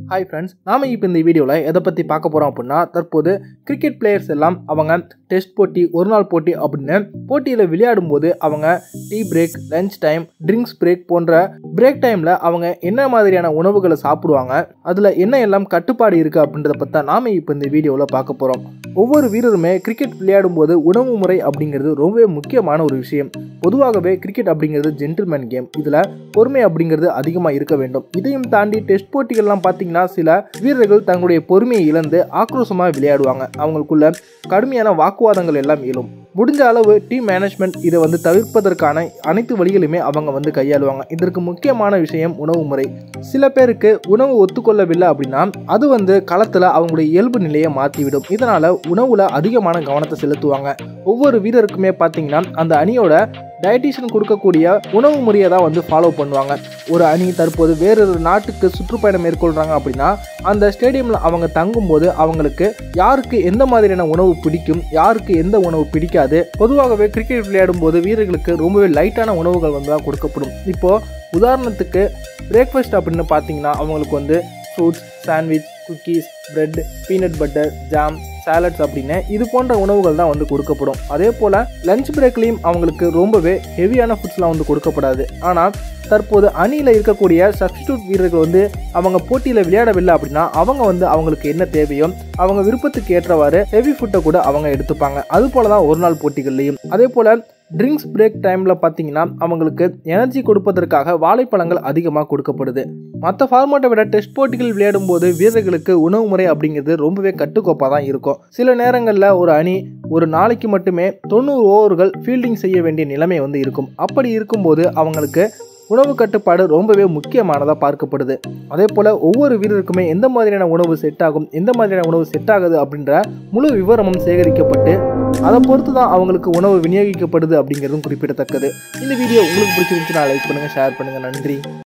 hi friends நாம இப்போ இந்த வீடியோவில் எதை பற்றி பார்க்க போகிறோம் அப்படின்னா தற்போது கிரிக்கெட் பிளேயர்ஸ் எல்லாம் அவங்க டெஸ்ட் போட்டி ஒரு நாள் போட்டி அப்படின்னு போட்டியில் விளையாடும் போது அவங்க tea break lunch time drinks break போன்ற பிரேக் டைமில் அவங்க என்ன மாதிரியான உணவுகளை சாப்பிடுவாங்க அதில் என்ன எல்லாம் கட்டுப்பாடு இருக்குது அப்படின்றத பற்றி தான் நாம இப்போ இந்த வீடியோவில் பார்க்க போகிறோம் ஒவ்வொரு வீரருமே கிரிக்கெட் விளையாடும் போது உணவு முறை அப்படிங்கிறது ரொம்பவே முக்கியமான ஒரு விஷயம் பொதுவாகவே கிரிக்கெட் அப்படிங்கிறது ஜென்டில்மேன் கேம் இதில் பொறுமை அப்படிங்கிறது அதிகமாக இருக்க வேண்டும் இதையும் தாண்டி டெஸ்ட் போட்டிகள்லாம் பார்த்தீங்கன்னா சில வீரர்கள் தங்களுடைய பொறுமையை இழந்து ஆக்ரோஷமாக விளையாடுவாங்க அவங்களுக்குள்ள கடுமையான வாக்குவாதங்கள் எல்லாம் எழும் முடிஞ்ச அளவு டீம் மேனேஜ்மெண்ட் இதை வந்து தவிர்ப்பதற்கான அனைத்து வழிகளுமே அவங்க வந்து கையாளுவாங்க இதற்கு முக்கியமான விஷயம் உணவு முறை சில பேருக்கு உணவு ஒத்துக்கொள்ளவில்லை அப்படின்னா அது வந்து களத்தில் அவங்களுடைய இயல்பு நிலையை மாற்றிவிடும் இதனால் உணவில் அதிகமான கவனத்தை செலுத்துவாங்க ஒவ்வொரு வீரருக்குமே பார்த்தீங்கன்னா அந்த அணியோட டயட்டிஷியன் கொடுக்கக்கூடிய உணவு முறையை தான் வந்து ஃபாலோ பண்ணுவாங்க ஒரு அணி தற்போது வேறொரு நாட்டுக்கு சுற்றுப்பயணம் மேற்கொள்கிறாங்க அப்படின்னா அந்த ஸ்டேடியமில் அவங்க தங்கும்போது அவங்களுக்கு யாருக்கு எந்த மாதிரியான உணவு பிடிக்கும் யாருக்கு எந்த உணவு பிடிக்காது பொதுவாகவே கிரிக்கெட் விளையாடும் போது வீரர்களுக்கு ரொம்பவே லைட்டான உணவுகள் வந்து தான் கொடுக்கப்படும் இப்போது உதாரணத்துக்கு பிரேக்ஃபாஸ்ட் அப்படின்னு பார்த்தீங்கன்னா அவங்களுக்கு வந்து fruits sandwich cookies bread peanut butter jam salads அப்படின்னு இது போன்ற உணவுகள் தான் வந்து கொடுக்கப்படும் அதே போல் லஞ்ச் பிரேக்லேயும் அவங்களுக்கு ரொம்பவே ஹெவியான ஃபுட்ஸ்லாம் வந்து கொடுக்கப்படாது ஆனால் தற்போது அணியில் இருக்கக்கூடிய சப்ஸ்டியூட் வீரர்கள் வந்து அவங்க போட்டியில் விளையாடவில்லை அப்படின்னா அவங்க வந்து அவங்களுக்கு என்ன தேவையோ அவங்க விருப்பத்துக்கு ஏற்றவாறு ஹெவி ஃபுட்டை கூட அவங்க எடுத்துப்பாங்க அது போல தான் ஒரு நாள் போட்டிகள்லையும் அதே போல் ட்ரிங்க்ஸ் பிரேக் டைமில் பார்த்தீங்கன்னா அவங்களுக்கு எனர்ஜி கொடுப்பதற்காக வாழைப்பழங்கள் அதிகமாக கொடுக்கப்படுது மற்ற ஃபார்மேட்டை விட டெஸ்ட் போட்டிகள் விளையாடும் போது வீரர்களுக்கு உணவு முறை அப்படிங்கிறது ரொம்பவே கட்டுக்கோப்பாக தான் இருக்கும் சில நேரங்களில் ஒரு அணி ஒரு நாளைக்கு மட்டுமே தொண்ணூறு ஓவர்கள் ஃபீல்டிங் செய்ய வேண்டிய நிலைமை வந்து இருக்கும் அப்படி இருக்கும்போது அவங்களுக்கு உணவு கட்டுப்பாடு ரொம்பவே முக்கியமானதாக பார்க்கப்படுது அதே போல் ஒவ்வொரு வீரருக்குமே எந்த மாதிரியான உணவு செட் ஆகும் எந்த மாதிரியான உணவு செட் ஆகுது அப்படின்ற முழு விவரமும் சேகரிக்கப்பட்டு அதை பொறுத்து தான் அவங்களுக்கு உணவு விநியோகிக்கப்படுது அப்படிங்கிறதும் குறிப்பிடத்தக்கது இந்த வீடியோ உங்களுக்கு பிடிச்சிருந்துச்சுன்னா லைக் பண்ணுங்கள் ஷேர் பண்ணுங்கள் நன்றி